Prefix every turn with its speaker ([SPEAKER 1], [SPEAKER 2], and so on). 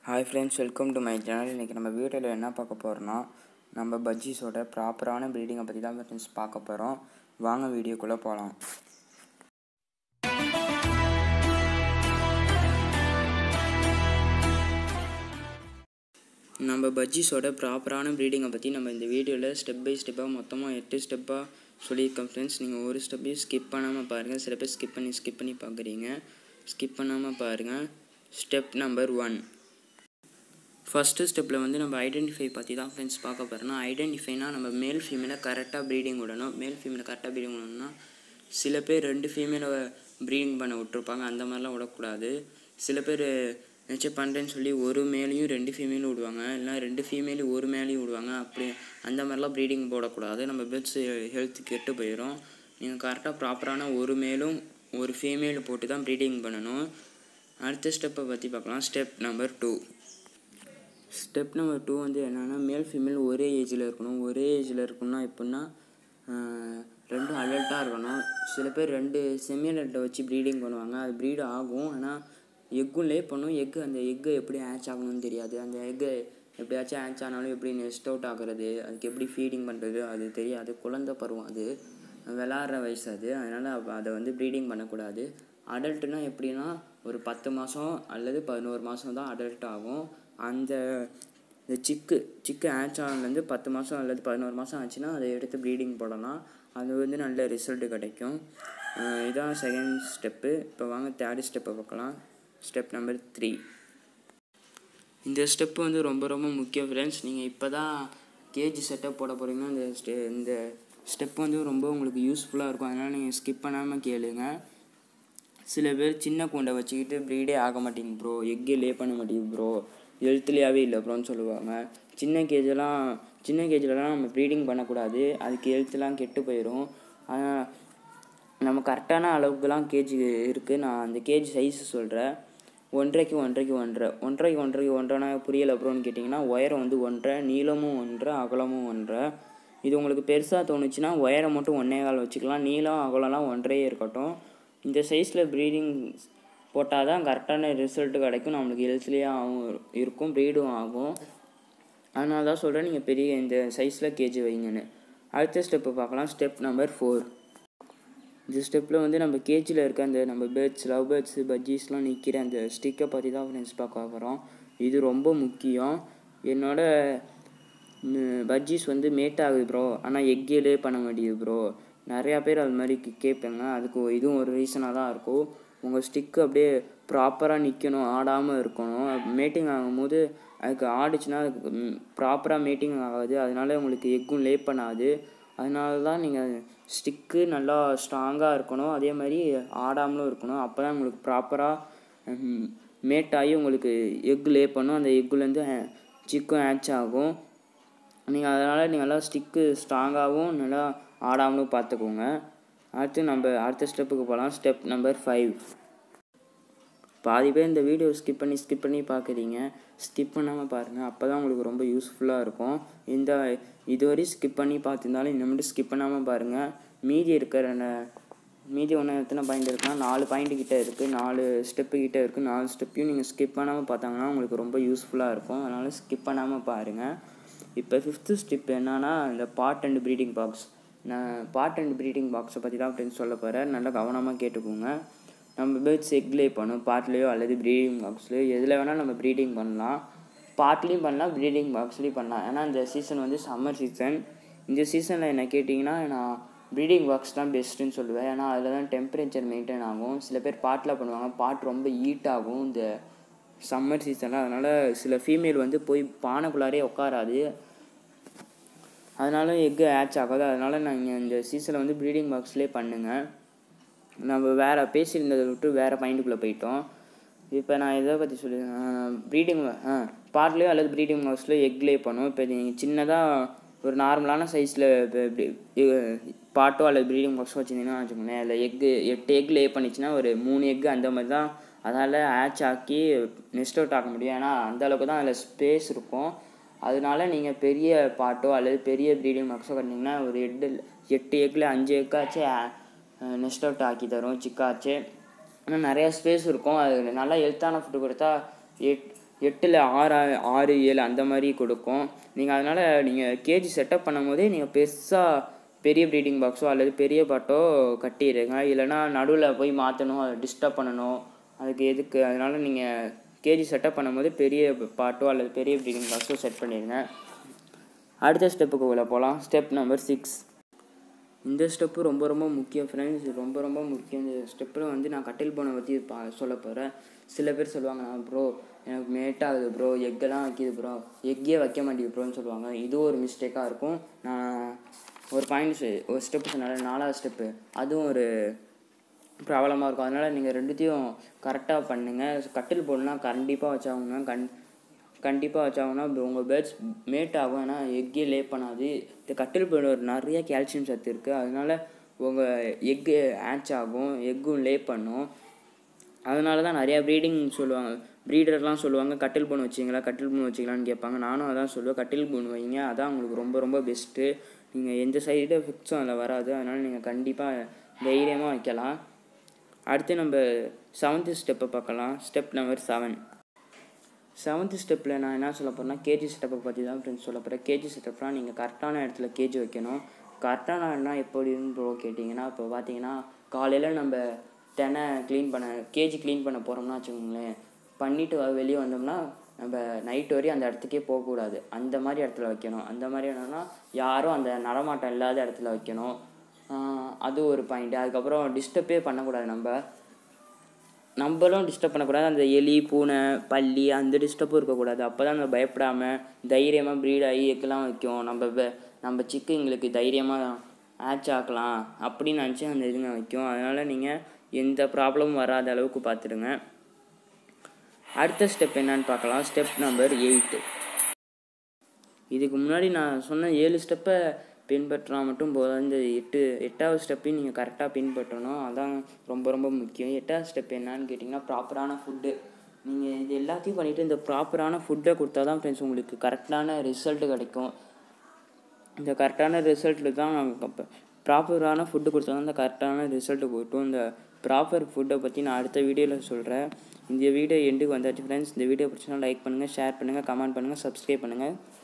[SPEAKER 1] hi friends welcome to my channel இன்றைக்கி நம்ம வீடியோவில் என்ன பார்க்க போகிறோன்னா நம்ம பஜ்ஜீஸோட ப்ராப்பரான ப்ரீடிங்கை பற்றி தான் ஃப்ரெண்ட்ஸ் பார்க்க போகிறோம் வாங்க வீடியோக்குள்ளே போகலாம் நம்ம பஜ்ஜீஸோட ப்ராப்பரான ப்ரீடிங்கை பற்றி நம்ம இந்த வீடியோவில் ஸ்டெப் பை ஸ்டெப்பாக மொத்தமாக எட்டு ஸ்டெப்பாக சொல்லியிருக்கோம் ஃப்ரெண்ட்ஸ் நீங்கள் ஒரு ஸ்டெப்பையும் ஸ்கிப் பண்ணாமல் பாருங்கள் சில பேர் ஸ்கிப் பண்ணி ஸ்கிப் பண்ணி பார்க்குறீங்க ஸ்கிப் பண்ணாமல் பாருங்கள் ஸ்டெப் நம்பர் ஒன் ஃபஸ்ட்டு ஸ்டெப்பில் வந்து நம்ம ஐடென்டிஃபை பற்றி தான் ஃப்ரெண்ட்ஸ் பார்க்க போகிறோம்னா ஐடென்டிஃபைனா நம்ம மேல் ஃபீமேலை கரெக்டாக ப்ரீடிங் விடணும் மேல் ஃபீமேலை கரெக்டாக ப்ரீடிங் விடணும்னா சில பேர் ரெண்டு ஃபீமேலை ப்ரீடிங் பண்ண விட்ருப்பாங்க அந்த மாதிரிலாம் விடக்கூடாது சில பேர் நினச்சி பண்ணுறேன்னு சொல்லி ஒரு மேலையும் ரெண்டு ஃபீமேலும் விடுவாங்க இல்லை ரெண்டு ஃபீமேலையும் ஒரு மேலேயும் விடுவாங்க அப்படி அந்த மாதிரிலாம் ப்ரீடிங் போடக்கூடாது நம்ம பெட்ஸ் ஹெல்த் கெட்டு போயிடும் நீங்கள் கரெக்டாக ப்ராப்பரான ஒரு மேலும் ஒரு ஃபீமேல் போட்டு தான் ப்ரீடிங் பண்ணணும் அடுத்த ஸ்டெப்பை பற்றி பார்க்கலாம் step number two step number two வந்து என்னென்னா மேல் ஃபீமேல் ஒரே ஏஜில் இருக்கணும் ஒரே ஏஜில் இருக்கணும்னா எப்படின்னா ரெண்டும் அடல்ட்டாக இருக்கணும் சில பேர் ரெண்டு செமி அடல்ட்டை வச்சு ப்ரீடிங் பண்ணுவாங்க அது ப்ரீட் ஆகும் ஆனால் எக்கும் லே பண்ணும் எக்கு அந்த எக்கை எப்படி ஹேட்ச் ஆகணும்னு தெரியாது அந்த எக்கை எப்படியாச்சும் ஹேட்ச் ஆனாலும் எப்படி நெஸ்ட் அவுட் ஆகுறது அதுக்கு எப்படி ஃபீடிங் பண்ணுறது அது தெரியாது குழந்த பருவம் அது விளாட்ற வயசு அது அதனால் அதை வந்து ப்ரீடிங் பண்ணக்கூடாது அடல்ட்டுனா எப்படின்னா ஒரு பத்து மாதம் அல்லது பதினோரு மாதம் தான் அடல்ட் ஆகும் அந்த இந்த சிக்கு சிக்கு ஹேட்ச் ஆனதுலேருந்து பத்து மாதம் அல்லது பதினோரு மாதம் ஆச்சுன்னா அதை எடுத்து ப்ரீடிங் போடலாம் அது வந்து நல்ல ரிசல்ட் கிடைக்கும் இதான் செகண்ட் ஸ்டெப்பு இப்போ வாங்க தேர்ட் ஸ்டெப்பை பார்க்கலாம் ஸ்டெப் நம்பர் த்ரீ இந்த ஸ்டெப்பு வந்து ரொம்ப ரொம்ப முக்கியம் ஃப்ரெண்ட்ஸ் நீங்கள் இப்போ தான் கேஜி செட்டப் போட போகிறீங்கன்னா இந்த ஸ்டெ இந்த ஸ்டெப் வந்து ரொம்ப உங்களுக்கு யூஸ்ஃபுல்லாக இருக்கும் அதனால் நீங்கள் ஸ்கிப் பண்ணாமல் கேளுங்க சில பேர் சின்ன கூண்டை வச்சுக்கிட்டு ப்ரீடே ஆக மாட்டேங்க ப்ரோ எக்கே லே பண்ண மாட்டேங்குது ப்ரோ ஹெல்த்லேயாகவே இல்லை ப்ரோன்னு சொல்லுவாங்க சின்ன கேஜெல்லாம் சின்ன கேஜிலலாம் நம்ம ப்ரீடிங் பண்ணக்கூடாது அதுக்கு ஹெல்த்லாம் கெட்டு போயிடும் ஆனால் நம்ம கரெக்டான அளவுக்குலாம் கேஜி இருக்குது நான் அந்த கேஜி சைஸ் சொல்கிறேன் ஒன்றரைக்கு ஒன்றரைக்கு ஒன்றரை ஒன்றரைக்கு ஒன்றரைக்கு ஒன்றரைனா புரியலை ப்ரோன்னு கேட்டிங்கன்னா உயரம் வந்து ஒன்றரை நீளமும் ஒன்றரை அகலமும் ஒன்றரை இது உங்களுக்கு பெருசாக தோணுச்சுன்னா உயரம் மட்டும் ஒன்றே கால் வச்சுக்கலாம் நீளம் அகலம்லாம் ஒன்றையே இருக்கட்டும் இந்த சைஸில் ப்ரீடிங் போட்டால் தான் கரெக்டான ரிசல்ட்டு கிடைக்கும் நம்மளுக்கு ஹெல்த்லேயும் இருக்கும் ப்ரீடும் ஆகும் அதனால தான் சொல்கிறேன் நீங்கள் பெரிய இந்த சைஸில் கேஜி வைங்கன்னு அடுத்த ஸ்டெப்பு பார்க்கலாம் ஸ்டெப் நம்பர் ஃபோர் இந்த ஸ்டெப்பில் வந்து நம்ம கேஜியில் இருக்க அந்த நம்ம பேர்ட்ஸ் லவ் பேர்ட்ஸு பஜ்ஜீஸ்லாம் நிற்கிற அந்த ஸ்டிக்கை பற்றி தான் ஃப்ரெண்ட்ஸ் பார்க்க போகிறோம் இது ரொம்ப முக்கியம் என்னோட பஜ்ஜீஸ் வந்து மேட் ஆகுது ப்ரோ ஆனால் எக்கேலே பண்ண மாட்டேங்குது ப்ரோ நிறையா பேர் அது மாதிரி கேட்பேங்க அதுக்கு இதுவும் ஒரு ரீசனாக தான் இருக்கும் உங்கள் ஸ்டிக்கு அப்படியே ப்ராப்பராக நிற்கணும் ஆடாமல் இருக்கணும் மேட்டிங் ஆகும்போது அதுக்கு ஆடிச்சுன்னா அதுக்கு ப்ராப்பராக மீட்டிங் ஆகாது அதனால உங்களுக்கு எக்கும் லே பண்ணாது அதனால தான் நீங்கள் ஸ்டிக்கு நல்லா ஸ்ட்ராங்காக இருக்கணும் அதே மாதிரி ஆடாமலும் இருக்கணும் அப்போ தான் உங்களுக்கு ப்ராப்பராக மேட் ஆகி உங்களுக்கு எக் லே பண்ணும் அந்த எக்குலேருந்து சிக்கும் ஹேட்ச் ஆகும் நீங்கள் அதனால் நீங்கள் நல்லா ஸ்டிக்கு ஸ்ட்ராங்காகவும் நல்லா ஆடாமலும் பார்த்துக்கோங்க அடுத்து நம்ம அடுத்த ஸ்டெப்புக்கு போகலாம் ஸ்டெப் நம்பர் ஃபைவ் பாதி பேர் இந்த வீடியோ ஸ்கிப் பண்ணி ஸ்கிப் பண்ணி பார்க்குறீங்க ஸ்கிப் பண்ணாமல் பாருங்கள் அப்போ தான் உங்களுக்கு ரொம்ப யூஸ்ஃபுல்லாக இருக்கும் இந்த இதுவரை ஸ்கிப் பண்ணி பார்த்துருந்தாலும் இன்னும் ஸ்கிப் பண்ணாமல் பாருங்கள் மீதி இருக்கிற மீதி ஒன்று எத்தனை பாயிண்ட் இருக்குன்னா நாலு பாயிண்ட் கிட்டே இருக்குது நாலு ஸ்டெப்பு கிட்டே இருக்குது நாலு ஸ்டெப்பையும் நீங்கள் ஸ்கிப் பண்ணாமல் பார்த்தாங்கன்னா உங்களுக்கு ரொம்ப யூஸ்ஃபுல்லாக இருக்கும் அதனால் ஸ்கிப் பண்ணாமல் பாருங்கள் இப்போ ஃபிஃப்த்து ஸ்டெப் என்னன்னா இந்த பாட் அண்ட் ப்ரீடிங் பாக்ஸ் நான் பாட் அண்ட் ப்ரீடிங் பாக்ஸை பற்றி தான் அப்படின்னு சொல்ல போகிறேன் நல்லா கவனமாக கேட்டுக்கோங்க நம்ம பேர்ட்ஸ் எக்லே பண்ணும் பாட்லேயோ அல்லது ப்ரீடிங் பாக்ஸ்லேயோ எதில் வேணால் நம்ம ப்ரீடிங் பண்ணலாம் பாட்லேயும் பண்ணலாம் ப்ரீடிங் பாக்ஸ்லேயும் பண்ணலாம் ஏன்னா இந்த சீசன் வந்து சம்மர் சீசன் இந்த சீசனில் என்ன கேட்டிங்கன்னா நான் ப்ரீடிங் பாக்ஸ் தான் பெஸ்ட்டுன்னு சொல்லுவேன் ஏன்னா அதில் தான் டெம்பரேச்சர் மெயின்டைன் ஆகும் சில பேர் பாட்டில் பண்ணுவாங்க பாட் ரொம்ப ஹீட் ஆகும் இந்த சம்மர் சீசனில் அதனால் சில ஃபீமேல் வந்து போய் பானைக்குள்ளாரே உட்காராது அதனால எக்கு ஹேட்ச் ஆகாது அதனால் நாங்கள் இந்த சீசனில் வந்து ப்ரீடிங் பாக்ஸ்லேயே பண்ணுங்கள் நம்ம வேறு பேசியிருந்ததை விட்டு வேறு பாயிண்ட்டுக்குள்ளே போயிட்டோம் இப்போ நான் எதை பற்றி சொல்லி ப்ரீடிங் ஆ பாட்லேயோ அல்லது ப்ரீடிங் பாக்ஸ்லேயோ எக் லே பண்ணும் இப்போ நீங்கள் சின்னதாக ஒரு நார்மலான சைஸில் பாட்டோ அல்லது ப்ரீடிங் பாக்ஸோ வச்சுருந்தீங்கன்னா வச்சுக்கோங்களேன் அதில் எக்கு எட்டு எக் லே பண்ணிச்சுன்னா ஒரு மூணு எக்கு அந்த மாதிரி தான் அதால் ஹேட்ச் ஆக்கி நெஸ்ட் அவுட் ஆக முடியும் ஏன்னா அந்தளவுக்கு தான் அதில் ஸ்பேஸ் இருக்கும் அதனால நீங்கள் பெரிய பாட்டோ அல்லது பெரிய ப்ரீடிங் பாக்ஸோ கட்டினீங்கன்னா ஒரு எட்டு எட்டு எக்கில் அஞ்சு எக்காச்சும் நெஸ்ட் அவுட் ஆக்கி தரும் சிக்காச்சு ஆனால் நிறையா ஸ்பேஸ் இருக்கும் அது நல்லா ஹெல்த்தான ஃபுட்டு கொடுத்தா எட் எட்டில் ஆறு ஆறு ஏழு அந்த மாதிரி கொடுக்கும் நீங்கள் அதனால் நீங்கள் கேஜி செட்டப் பண்ணும் போதே நீங்கள் பெருசாக பெரிய ப்ரீடிங் பாக்ஸோ அல்லது பெரிய பாட்டோ கட்டிடுங்க இல்லைனா நடுவில் போய் மாற்றணும் அதை டிஸ்டர்ப் பண்ணணும் அதுக்கு எதுக்கு அதனால் நீங்கள் கேஜி செட்டப் பண்ணும்போது பெரிய பாட்டோ அல்லது பெரிய ப்ரீடிங் பாக்ஸோ செட் பண்ணிடுங்க அடுத்த ஸ்டெப்புக்கு உள்ள போகலாம் ஸ்டெப் நம்பர் சிக்ஸ் இந்த ஸ்டெப்பு ரொம்ப ரொம்ப முக்கியம் ஃப்ரெண்ட்ஸ் ரொம்ப ரொம்ப முக்கியம் இந்த ஸ்டெப்பில் வந்து நான் கட்டில் போனை பற்றி பா சொல்ல போகிறேன் சில பேர் சொல்லுவாங்க நான் ப்ரோ எனக்கு மேட் ஆகுது ப்ரோ எக்கெல்லாம் வைக்கிது ப்ரோ எக்கே வைக்க மாட்டேங்குது ப்ரோன்னு சொல்லுவாங்க இது ஒரு மிஸ்டேக்காக இருக்கும் நான் ஒரு பாயிண்ட் ஒரு ஸ்டெப்பு சொன்னால நாலாவது ஸ்டெப்பு அதுவும் ஒரு ப்ராப்ளமாக இருக்கும் அதனால் நீங்கள் ரெண்டுத்தையும் கரெக்டாக பண்ணுங்கள் கட்டில் போடலாம் கண்டிப்பாக வச்சாகணுங்க கண் கண்டிப்பாக வச்சாங்கன்னா உங்கள் பேர்ட்ஸ் மேட் ஆகும் ஏன்னா எக்கே லே பண்ணாது இந்த கட்டில் போட ஒரு நிறைய கால்சியம் சத்து இருக்குது அதனால் உங்கள் எக்கு ஆச் ஆகும் எக்கும் லே பண்ணும் அதனால தான் நிறையா ப்ரீடிங் சொல்லுவாங்க ப்ரீடர்லாம் சொல்லுவாங்க கட்டில் பொண்ணு வச்சிங்களா கட்டில் பொண்ணு வச்சிங்களான்னு கேட்பாங்க நானும் அதான் சொல்லுவேன் கட்டில் பொண்ணு வைங்க அதான் உங்களுக்கு ரொம்ப ரொம்ப பெஸ்ட்டு நீங்கள் எந்த சைடு எஃபெக்ட்ஸும் அதில் வராது அதனால் நீங்கள் கண்டிப்பாக தைரியமாக வைக்கலாம் அடுத்து நம்ம செவன்த்து ஸ்டெப்பை பார்க்கலாம் ஸ்டெப் நம்பர் செவன் செவன்த்து ஸ்டெப்பில் நான் என்ன சொல்ல போகிறேன்னா கேஜி ஸ்டெப்பை பற்றி தான் ஃப்ரெண்ட்ஸ் சொல்ல போகிறேன் கேஜி ஸ்டெப்னால் நீங்கள் கரெக்டான இடத்துல கேஜி வைக்கணும் கரெக்டான இடம்னா எப்படின்னு ப்ரோ கேட்டிங்கன்னா இப்போ பார்த்தீங்கன்னா காலையில் நம்ம தெனை க்ளீன் பண்ண கேஜி க்ளீன் பண்ண போகிறோம்னா வச்சுக்கோங்களேன் பண்ணிவிட்டு வெளியே வந்தோம்னா நம்ம நைட் வரையும் அந்த இடத்துக்கே போகக்கூடாது அந்த மாதிரி இடத்துல வைக்கணும் அந்த மாதிரி இடம்னா யாரும் அந்த நடமாட்டம் இல்லாத இடத்துல வைக்கணும் அது ஒரு பாயிண்ட்டு அதுக்கப்புறம் டிஸ்டர்பே பண்ணக்கூடாது நம்ம நம்மளும் டிஸ்டர்ப் பண்ணக்கூடாது அந்த எலி பூனை பல்லி அந்த டிஸ்டர்பும் இருக்கக்கூடாது அப்போ தான் நம்ம பயப்படாமல் தைரியமாக ப்ரீட் ஆகி எக்கெல்லாம் வைக்கும் நம்ம நம்ம சிக்குங்களுக்கு தைரியமாக ஆச் ஆக்கலாம் அப்படின்னு நினச்சி அந்த இதுங்க வைக்கும் அதனால் நீங்கள் எந்த ப்ராப்ளமும் வராத அளவுக்கு பார்த்துடுங்க அடுத்த ஸ்டெப் என்னன்னு பார்க்கலாம் ஸ்டெப் நம்பர் எயிட்டு இதுக்கு முன்னாடி நான் சொன்ன ஏழு ஸ்டெப்பை பின்பற்றினா மட்டும் போதும் இந்த எட்டு எட்டாவது ஸ்டெப்பையும் நீங்கள் கரெக்டாக பின்பற்றணும் அதான் ரொம்ப ரொம்ப முக்கியம் எட்டாவது ஸ்டெப் என்னன்னு கேட்டிங்கன்னா ப்ராப்பரான ஃபுட்டு நீங்கள் இது எல்லாத்தையும் பண்ணிவிட்டு இந்த ப்ராப்பரான ஃபுட்டை கொடுத்தா தான் ஃப்ரெண்ட்ஸ் உங்களுக்கு கரெக்டான ரிசல்ட்டு கிடைக்கும் இந்த கரெக்டான ரிசல்ட்டில் தான் நாங்கள் ப்ராப்பரான ஃபுட்டு கொடுத்தா தான் இந்த கரெக்டான ரிசல்ட்டு கொடுத்தோம் இந்த ப்ராப்பர் ஃபுட்டை பற்றி நான் அடுத்த வீடியோவில் சொல்கிறேன் இந்த வீடியோ எண்டுக்கு வந்தாச்சு ஃப்ரெண்ட்ஸ் இந்த வீடியோ பிடிச்சினா லைக் பண்ணுங்கள் ஷேர் பண்ணுங்கள் கமெண்ட் பண்ணுங்கள் சப்ஸ்கிரைப் பண்ணுங்கள்